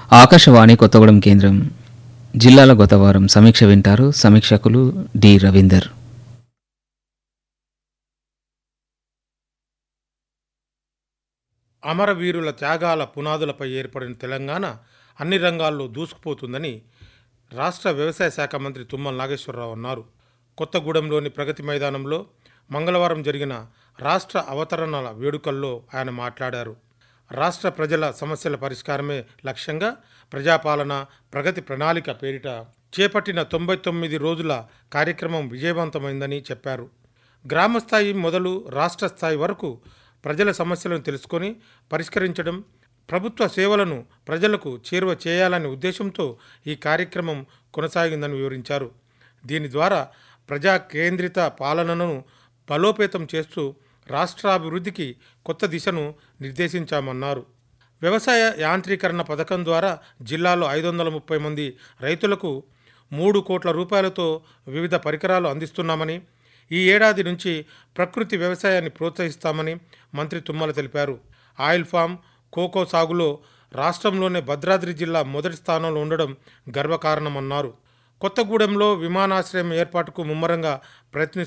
ఆకాశవాణి కొత్తగూడెం కేంద్రం జిల్లాల గత వారం సమీక్ష వింటారు సమీక్షకులు డి రవీందర్ అమరవీరుల త్యాగాల పునాదులపై ఏర్పడిన తెలంగాణ అన్ని రంగాల్లో దూసుకుపోతుందని రాష్ట్ర వ్యవసాయ శాఖ మంత్రి తుమ్మల నాగేశ్వరరావు అన్నారు కొత్తగూడెంలోని ప్రగతి మైదానంలో మంగళవారం జరిగిన రాష్ట్ర అవతరణల వేడుకల్లో ఆయన మాట్లాడారు రాష్ట్ర ప్రజల సమస్యల పరిష్కారమే లక్ష్యంగా ప్రజాపాలన ప్రగతి ప్రణాళిక పేరిట చేపట్టిన తొంభై తొమ్మిది రోజుల కార్యక్రమం విజయవంతమైందని చెప్పారు గ్రామస్థాయి మొదలు రాష్ట్ర స్థాయి వరకు ప్రజల సమస్యలను తెలుసుకొని పరిష్కరించడం ప్రభుత్వ సేవలను ప్రజలకు చేరువ చేయాలనే ఉద్దేశంతో ఈ కార్యక్రమం కొనసాగిందని వివరించారు దీని ద్వారా ప్రజా కేంద్రిత పాలనను బలోపేతం చేస్తూ రాష్ట్రాభివృద్ధికి కొత్త దిశను నిర్దేశించామన్నారు వ్యవసాయ యాంత్రీకరణ పథకం ద్వారా జిల్లాలో ఐదు వందల ముప్పై మంది రైతులకు మూడు కోట్ల రూపాయలతో వివిధ పరికరాలు అందిస్తున్నామని ఈ ఏడాది నుంచి ప్రకృతి వ్యవసాయాన్ని ప్రోత్సహిస్తామని మంత్రి తుమ్మల తెలిపారు ఆయిల్ ఫామ్ కోకో సాగులో రాష్ట్రంలోనే భద్రాద్రి జిల్లా మొదటి స్థానంలో ఉండడం గర్వకారణమన్నారు కొత్తగూడెంలో విమానాశ్రయం ఏర్పాటుకు ముమ్మరంగా ప్రయత్నిస్తున్నారు